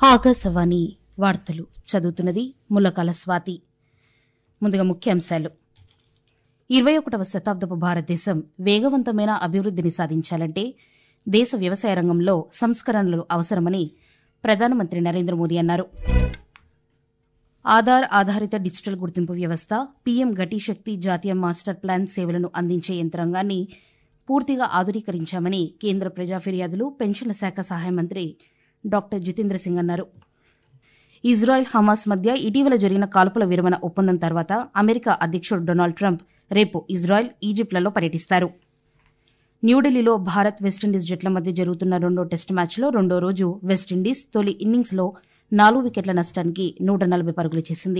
ఆకాశవాణి వార్తలు చదువుతున్నది ములకాల స్వాతి ముందుగా ముఖ్యాంశాలు ఇరవై ఒకటవ శతాబ్దపు భారతదేశం వేగవంతమైన అభివృద్దిని సాధించాలంటే దేశ వ్యవసాయ రంగంలో సంస్కరణలు అవసరమని ప్రధానమంత్రి నరేంద్ర మోదీ అన్నారు ఆధార్ ఆధారిత డిజిటల్ గుర్తింపు వ్యవస్థ పీఎం గతిశక్తి జాతీయ మాస్టర్ ప్లాన్ సేవలను అందించే యంత్రాంగాన్ని పూర్తిగా ఆధునీకరించామని కేంద్ర ప్రజా ఫిర్యాదులు పెన్షన్ల శాఖ సహాయ మంత్రి డాక్టర్ జితేంద్ర సింగ్ అన్నారు ఇజ్రాయెల్ హమాస్ మధ్య ఇటీవల జరిగిన కాల్పుల విరమణ ఒప్పందం తర్వాత అమెరికా అధ్యక్షుడు డొనాల్డ్ ట్రంప్ రేపు ఇజ్రాయెల్ ఈజిప్ట్లలో పర్యటిస్తారు న్యూఢిల్లీలో భారత్ వెస్టిండీస్ జట్ల మధ్య జరుగుతున్న రెండో టెస్టు మ్యాచ్లో రెండో రోజు వెస్టిండీస్ తొలి ఇన్నింగ్స్లో నాలుగు వికెట్ల నష్టానికి నూట నలభై పరుగులు చేసింది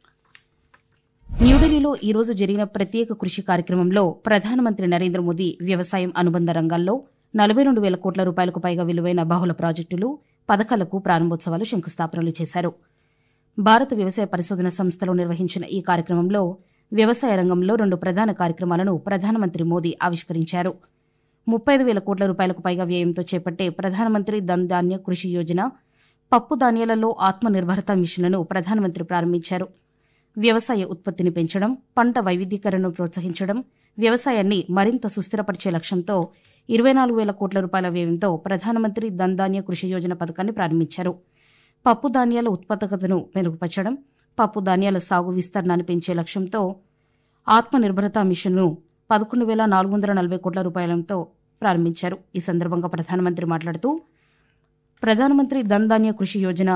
న్యూఢిల్లీలో ఈ రోజు జరిగిన ప్రత్యేక కృషి కార్యక్రమంలో ప్రధానమంత్రి నరేంద్ర మోదీ వ్యవసాయం అనుబంధ రంగాల్లో నలభై రెండు వేల కోట్ల రూపాయలకు పైగా విలువైన బహుళ ప్రాజెక్టులు పథకాలకు ప్రారంభోత్సవాలు శంకుస్థాపనలు చేశారు భారత వ్యవసాయ పరిశోధన సంస్థలో నిర్వహించిన ఈ కార్యక్రమంలో వ్యవసాయ రంగంలో రెండు ప్రధాన కార్యక్రమాలను ప్రధానమంత్రి మోదీ ఆవిష్కరించారు ముప్పై ఐదు వేల కోట్ల రూపాయలకు పైగా వ్యయంతో చేపట్టే ప్రధానమంత్రి ధన్ ధాన్య కృషి యోజన పప్పు ధాన్యాలలో ఆత్మనిర్భరత మిషన్లను ప్రధానమంత్రి ప్రారంభించారు వ్యవసాయ ఉత్పత్తిని పెంచడం పంట వైవిధ్యీకరణను ప్రోత్సహించడం వ్యవసాయాన్ని మరింత సుస్థిరపరిచే లక్ష్యంతో ఇరవై నాలుగు వేల కోట్ల రూపాయల వ్యయంతో ప్రధానమంత్రి ధన్ ధాన్య కృషి యోజన పథకాన్ని ప్రారంభించారు పప్పు ధాన్యాల ఉత్పాదకతను మెరుగుపరచడం పప్పు ధాన్యాల సాగు విస్తరణను పెంచే లక్ష్యంతో ఆత్మనిర్భరత మిషన్ను పదకొండు వేల నాలుగు వందల నలభై కోట్ల రూపాయలతో ప్రారంభించారు ఈ సందర్భంగా ప్రధానమంత్రి మాట్లాడుతూ ప్రధానమంత్రి ధన్ ధాన్య కృషి యోజన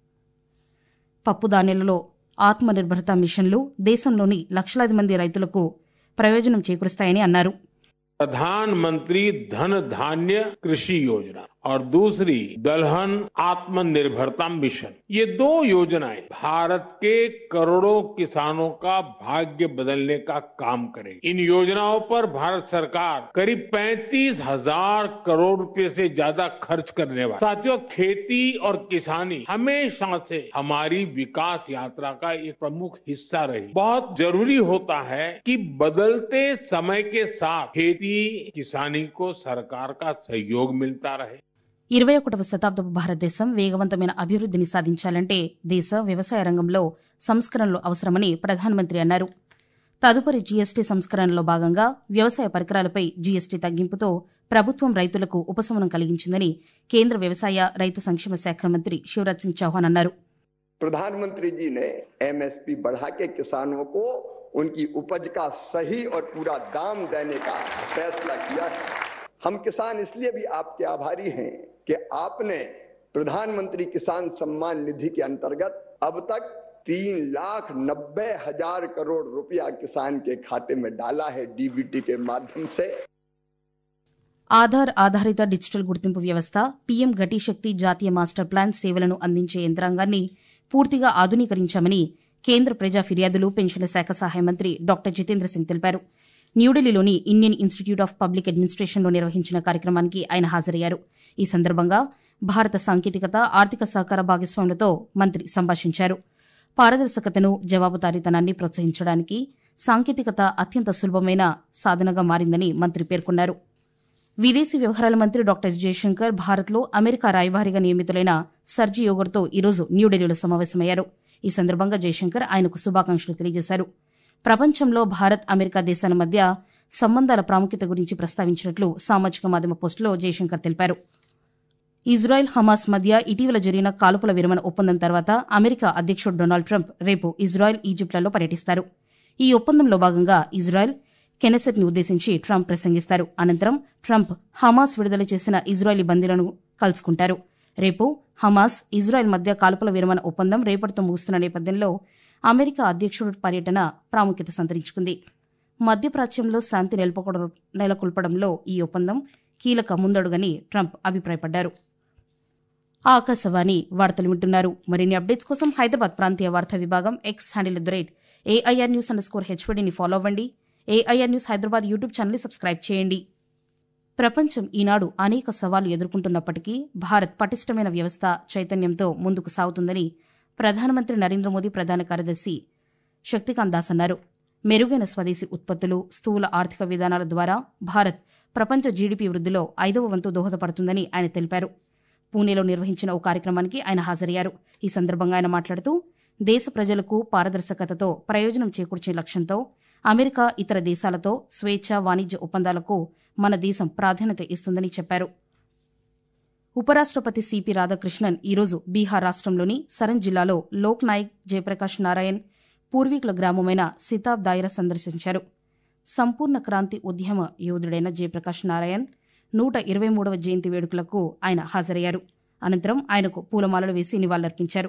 పప్పు ధాన్యాలలో ఆత్మనిర్భరత మిషన్లు దేశంలోని లక్షలాది మంది రైతులకు ప్రయోజనం చేకూరుస్తాయని అన్నారు प्रधानमंत्री धन धान्य कृषि योजना और दूसरी दलहन आत्मनिर्भरता मिशन ये दो योजनाएं भारत के करोड़ों किसानों का भाग्य बदलने का काम करेगी इन योजनाओं पर भारत सरकार करीब पैंतीस हजार करोड़ रुपए से ज्यादा खर्च करने वाली साथियों खेती और किसानी हमेशा से हमारी विकास यात्रा का एक प्रमुख हिस्सा रही बहुत जरूरी होता है कि बदलते समय के साथ खेती किसानी को सरकार का सहयोग मिलता रहे ఇరవై ఒకటవ శతాబ్దపు భారతదేశం వేగవంతమైన అభివృద్దిని సాధించాలంటే దేశ వ్యవసాయ రంగంలో సంస్కరణలు అవసరమని ప్రధానమంత్రి అన్నారు తదుపరి జీఎస్టీ సంస్కరణలో భాగంగా వ్యవసాయ పరికరాలపై జీఎస్టీ తగ్గింపుతో ప్రభుత్వం రైతులకు ఉపశమనం కలిగించిందని కేంద్ర వ్యవసాయ రైతు సంక్షేమ శాఖ మంత్రి శివరాజ్ సింగ్ చౌహాన్ అన్నారు प्रधानमंत्री जी ने एमएसपी बढ़ा के किसानों को उनकी उपज का सही और पूरा दाम देने का फैसला किया है हम किसान इसलिए भी आपके आभारी हैं कि आपने प्रधानमंत्री किसान सम्मान निधि के अंतर्गत अब तक तीन लाख नब्बे हजार करोड़ रुपया किसान के खाते में डाला है डीबीटी के माध्यम से ఆధార్ ఆధారిత డిజిటల్ గుర్తింపు వ్యవస్థ పీఎం గతిశక్తి జాతీయ మాస్టర్ ప్లాన్ సేవలను అందించే యంత్రాంగాన్ని పూర్తిగా ఆధునీకరించామని కేంద్ర ప్రజా ఫిర్యాదులు పెన్షన్ల శాఖ సహాయ మంత్రి డాక్టర్ జితేంద్ర సింగ్ తెలిపారు న్యూఢిల్లీలోని ఇండియన్ ఇన్స్టిట్యూట్ ఆఫ్ పబ్లిక్ అడ్మినిస్ట్రేషన్లో నిర్వహించిన కార్యక్రమానికి ఆయన హాజరయ్యారు ఈ సందర్భంగా భారత సాంకేతికత ఆర్థిక సహకార భాగస్వాములతో మంత్రి సంభాషించారు పారదర్శకతను జవాబుదారీతనాన్ని ప్రోత్సహించడానికి సాంకేతికత అత్యంత సులభమైన సాధనగా మారిందని మంత్రి పేర్కొన్నారు విదేశీ వ్యవహారాల మంత్రి డాక్టర్ ఎస్ జయశంకర్ భారత్లో అమెరికా రాయబారిగా నియమితులైన సర్జీ యోగర్తో ఈరోజు న్యూఢిల్లీలో సమావేశమయ్యారు ఈ సందర్భంగా జయశంకర్ ఆయనకు శుభాకాంక్షలు తెలియజేశారు ప్రపంచంలో భారత్ అమెరికా దేశాల మధ్య సంబంధాల ప్రాముఖ్యత గురించి ప్రస్తావించినట్లు సామాజిక మాధ్యమ పోస్టులో జయశంకర్ తెలిపారు ఇజ్రాయెల్ హమాస్ మధ్య ఇటీవల జరిగిన కాల్పుల విరమణ ఒప్పందం తర్వాత అమెరికా అధ్యక్షుడు డొనాల్డ్ ట్రంప్ రేపు ఇజ్రాయెల్ ఈజిప్ట్లలో పర్యటిస్తారు ఈ ఒప్పందంలో భాగంగా ఇజ్రాయెల్ కెనెసెట్ ని ఉద్దేశించి ట్రంప్ ప్రసంగిస్తారు అనంతరం ట్రంప్ హమాస్ విడుదల చేసిన ఇజ్రాయలీ బందీలను కలుసుకుంటారు రేపు హమాస్ ఇజ్రాయెల్ మధ్య కాల్పుల విరమణ ఒప్పందం రేపటితో ముగుస్తున్న నేపథ్యంలో అమెరికా అధ్యక్షుడు పర్యటన ప్రాముఖ్యత సంతరించుకుంది మధ్యప్రాచ్యంలో శాంతి నెలకొల్పడం నెలకొల్పడంలో ఈ ఒప్పందం కీలక ముందడుగని ట్రంప్ అభిప్రాయపడ్డారు ఆకాశవాణి వార్తలు వింటున్నారు మరిన్ని అప్డేట్స్ కోసం హైదరాబాద్ ప్రాంతీయ వార్తా విభాగం X handle at the rate AIR news underscore హెచ్వడిని ఫాలో అవ్వండి ఏఐఆర్ న్యూస్ హైదరాబాద్ యూట్యూబ్ ఛానల్ని సబ్స్క్రైబ్ చేయండి ప్రపంచం ఈనాడు అనేక సవాళ్లు ఎదుర్కొంటున్నప్పటికీ భారత్ పటిష్టమైన వ్యవస్థ చైతన్యంతో ముందుకు సాగుతుందని ప్రధానమంత్రి నరేంద్ర మోదీ ప్రధాన కార్యదర్శి శక్తికాంత్ దాస్ అన్నారు మెరుగైన స్వదేశీ ఉత్పత్తులు స్థూల ఆర్థిక విధానాల ద్వారా భారత్ ప్రపంచ జీడీపీ వృద్ధిలో ఐదవ వంతు దోహదపడుతుందని ఆయన తెలిపారు పూణేలో నిర్వహించిన ఓ కార్యక్రమానికి ఆయన హాజరయ్యారు ఈ సందర్భంగా ఆయన మాట్లాడుతూ దేశ ప్రజలకు పారదర్శకతతో ప్రయోజనం చేకూర్చే లక్ష్యంతో అమెరికా ఇతర దేశాలతో స్వేచ్ఛ వాణిజ్య ఒప్పందాలకు మన దేశం ప్రాధాన్యత ఇస్తుందని చెప్పారు ఉపరాష్టపతి సిపి రాధాకృష్ణన్ ఈరోజు బీహార్ రాష్ట్రంలోని సరన్ జిల్లాలో లోక్ నాయక్ జయప్రకాష్ నారాయణ్ పూర్వీకుల గ్రామమైన సితాబ్ దాయిరా సందర్శించారు సంపూర్ణ క్రాంతి ఉద్యమ యోధుడైన జయప్రకాష్ నారాయణ్ నూట ఇరవై మూడవ జయంతి వేడుకలకు ఆయన హాజరయ్యారు అనంతరం ఆయనకు పూలమాలలు వేసి నివాళులర్పించారు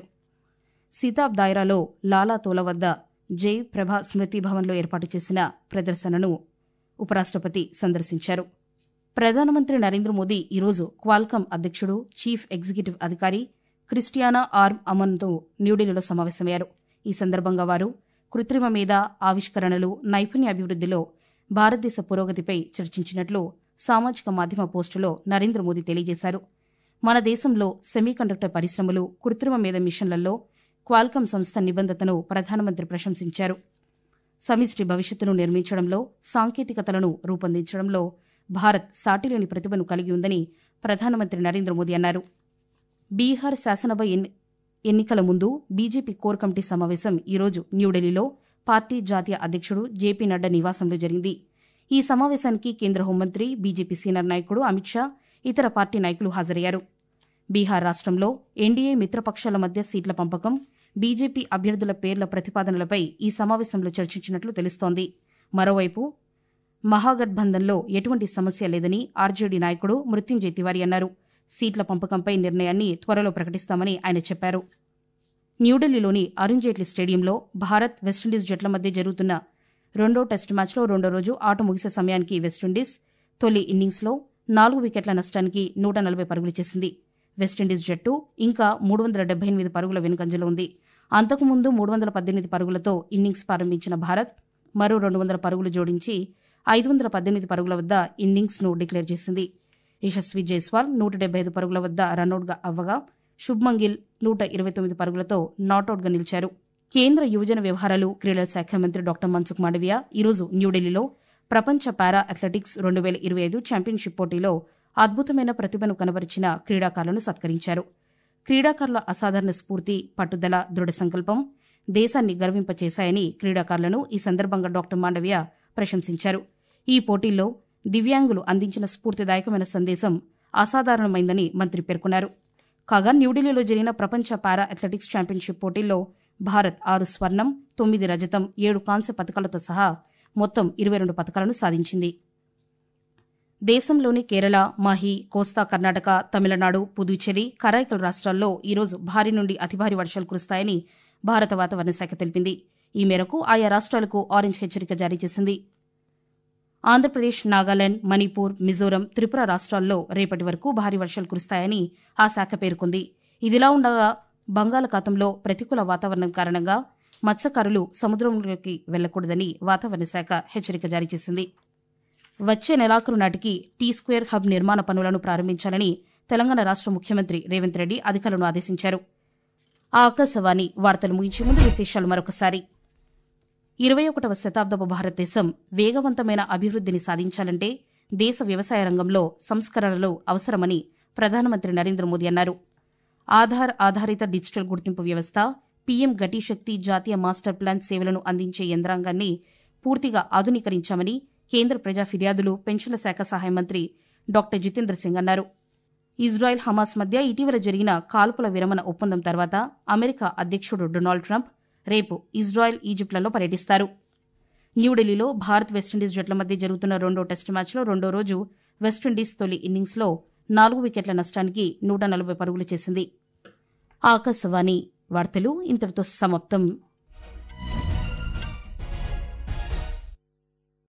సీతాబ్ దాయిరాలో లాలాతోల వద్ద జై ప్రభా స్మృతి భవన్లో ఏర్పాటు చేసిన ప్రదర్శనను ఉపరాష్టపతి సందర్శించారు ప్రధానమంత్రి నరేంద్ర మోదీ ఈరోజు క్వాల్కమ్ అధ్యక్షుడు చీఫ్ ఎగ్జిక్యూటివ్ అధికారి క్రిస్టియానా ఆర్మ్ అమన్తో న్యూఢిల్లీలో సమావేశమయ్యారు ఈ సందర్భంగా వారు కృత్రిమ మీద ఆవిష్కరణలు నైపుణ్య అభివృద్దిలో భారతదేశ పురోగతిపై చర్చించినట్లు సామాజిక మాధ్యమ పోస్టులో నరేంద్ర మోదీ తెలియజేశారు మన దేశంలో సెమీకండక్టర్ పరిశ్రమలు కృత్రిమ మీద మిషన్లలో క్వాల్కమ్ సంస్థ నిబంధతను ప్రధానమంత్రి ప్రశంసించారు సమిష్టి భవిష్యత్తును నిర్మించడంలో సాంకేతికతలను రూపొందించడంలో భారత్ సాటిలేని ప్రతిభను కలిగి ఉందని ప్రధానమంత్రి నరేంద్ర మోదీ అన్నారు బీహార్ శాసనసభ ఎన్ని ఎన్నికల ముందు బీజేపీ కోర్ కమిటీ సమావేశం ఈరోజు న్యూఢిల్లీలో పార్టీ జాతీయ అధ్యక్షుడు జేపీ నడ్డా నివాసంలో జరిగింది ఈ సమావేశానికి కేంద్ర హోంమంత్రి బీజేపీ సీనియర్ నాయకుడు అమిత్ షా ఇతర పార్టీ నాయకులు హాజరయ్యారు బీహార్ రాష్ట్రంలో ఎన్డీఏ మిత్రపక్షాల మధ్య సీట్ల పంపకం బీజేపీ అభ్యర్థుల పేర్ల ప్రతిపాదనలపై ఈ సమావేశంలో చర్చించినట్లు తెలుస్తోంది మరోవైపు మహాగఠబంధన్లో ఎటువంటి సమస్య లేదని ఆర్జేడీ నాయకుడు మృత్యుంజయ్ తివారీ అన్నారు సీట్ల పంపకంపై నిర్ణయాన్ని త్వరలో ప్రకటిస్తామని ఆయన చెప్పారు న్యూఢిల్లీలోని అరుణ్ జైట్లీ స్టేడియంలో భారత్ వెస్టిండీస్ జట్ల మధ్య జరుగుతున్న రెండో టెస్ట్ మ్యాచ్లో రెండో రోజు ఆట ముగిసే సమయానికి వెస్టిండీస్ తొలి ఇన్నింగ్స్లో నాలుగు వికెట్ల నష్టానికి నూట నలభై పరుగులు చేసింది వెస్టిండీస్ జట్టు ఇంకా మూడు వందల డెబ్బై ఎనిమిది పరుగుల వెనుకంజలో ఉంది అంతకుముందు మూడు వందల పద్దెనిమిది పరుగులతో ఇన్నింగ్స్ ప్రారంభించిన భారత్ మరో రెండు వందల పరుగులు జోడించి ఐదు వందల పద్దెనిమిది పరుగుల వద్ద ఇన్నింగ్స్ను డిక్లేర్ చేసింది యశస్వి జైస్వాల్ నూట డెబ్బై ఐదు పరుగుల వద్ద రన్అట్గా అవ్వగా శుభ్మన్ గిల్ నూట ఇరవై తొమ్మిది పరుగులతో నాటౌట్గా నిలిచారు కేంద్ర యువజన వ్యవహారాలు క్రీడల శాఖ మంత్రి డాక్టర్ మన్సుఖ్ మాండవియా ఈరోజు న్యూఢిల్లీలో ప్రపంచ పారా అథ్లెటిక్స్ రెండు వేల ఇరవై ఐదు ఛాంపియన్షిప్ పోటీలో అద్భుతమైన ప్రతిభను కనబరిచిన క్రీడాకారులను సత్కరించారు క్రీడాకారుల అసాధారణ స్ఫూర్తి పట్టుదల దృఢ సంకల్పం దేశాన్ని గర్వింపచేశాయని క్రీడాకారులను ఈ సందర్భంగా డాక్టర్ మాండవియా ప్రశంసించారు ఈ పోటీల్లో దివ్యాంగులు అందించిన స్ఫూర్తిదాయకమైన సందేశం అసాధారణమైందని మంత్రి పేర్కొన్నారు కాగా న్యూఢిల్లీలో జరిగిన ప్రపంచ పారా అథ్లెటిక్స్ ఛాంపియన్షిప్ పోటీల్లో భారత్ ఆరు స్వర్ణం తొమ్మిది రజతం ఏడు కాంస్య పథకాలతో సహా మొత్తం ఇరవై రెండు పథకాలను సాధించింది దేశంలోని కేరళ మాహి కోస్తా కర్ణాటక తమిళనాడు పుదుచ్చేరి కరైకల్ రాష్ట్రాల్లో ఈరోజు భారీ నుండి అతి భారీ వర్షాలు కురుస్తాయని భారత వాతావరణ శాఖ తెలిపింది ఈ మేరకు ఆయా రాష్ట్రాలకు ఆరెంజ్ హెచ్చరిక జారీ చేసింది ఆంధ్రప్రదేశ్ నాగాలాండ్ మణిపూర్ మిజోరం త్రిపుర రాష్ట్రాల్లో రేపటి వరకు భారీ వర్షాలు కురుస్తాయని ఆ శాఖ పేర్కొంది ఇదిలా ఉండగా బంగాళాఖాతంలో ప్రతికూల వాతావరణం కారణంగా మత్స్యకారులు సముద్రంలోకి వెళ్లకూడదని వాతావరణ శాఖ హెచ్చరిక జారీ చేసింది వచ్చే నెలాఖరు నాటికి టీ స్క్వేర్ హబ్ నిర్మాణ పనులను ప్రారంభించాలని తెలంగాణ రాష్ట్ర ముఖ్యమంత్రి రేవంత్ రెడ్డి అధికారులను ఆదేశించారు ఆ ఆకాశవాణి వార్తలు ముగించే ముందు విశేషాలు మరొకసారి ఇరవై ఒకటవ శతాబ్దపు భారతదేశం వేగవంతమైన అభివృద్ధిని సాధించాలంటే దేశ వ్యవసాయ రంగంలో సంస్కరణలు అవసరమని ప్రధానమంత్రి నరేంద్ర మోదీ అన్నారు ఆధార్ ఆధారిత డిజిటల్ గుర్తింపు వ్యవస్థ పీఎం గతిశక్తి జాతీయ మాస్టర్ ప్లాన్ సేవలను అందించే యంత్రాంగాన్ని పూర్తిగా ఆధునీకరించామని కేంద్ర ప్రజా ఫిర్యాదులు పెన్షన్ల శాఖ సహాయ మంత్రి డాక్టర్ జితేంద్ర సింగ్ అన్నారు ఇజ్రాయెల్ హమాస్ మధ్య ఇటీవల జరిగిన కాల్పుల విరమణ ఒప్పందం తర్వాత అమెరికా అధ్యక్షుడు డొనాల్డ్ ట్రంప్ రేపు ఇజ్రాయెల్ ఈజిప్ట్లలో పర్యటిస్తారు న్యూఢిల్లీలో భారత్ వెస్టిండీస్ జట్ల మధ్య జరుగుతున్న రెండో టెస్టు మ్యాచ్లో రెండో రోజు వెస్టిండీస్ తొలి ఇన్నింగ్స్లో నాలుగు వికెట్ల నష్టానికి నూట నలభై పరుగులు చేసింది ఆకాశవాణి వార్తలు ఇంతటితో సమాప్తం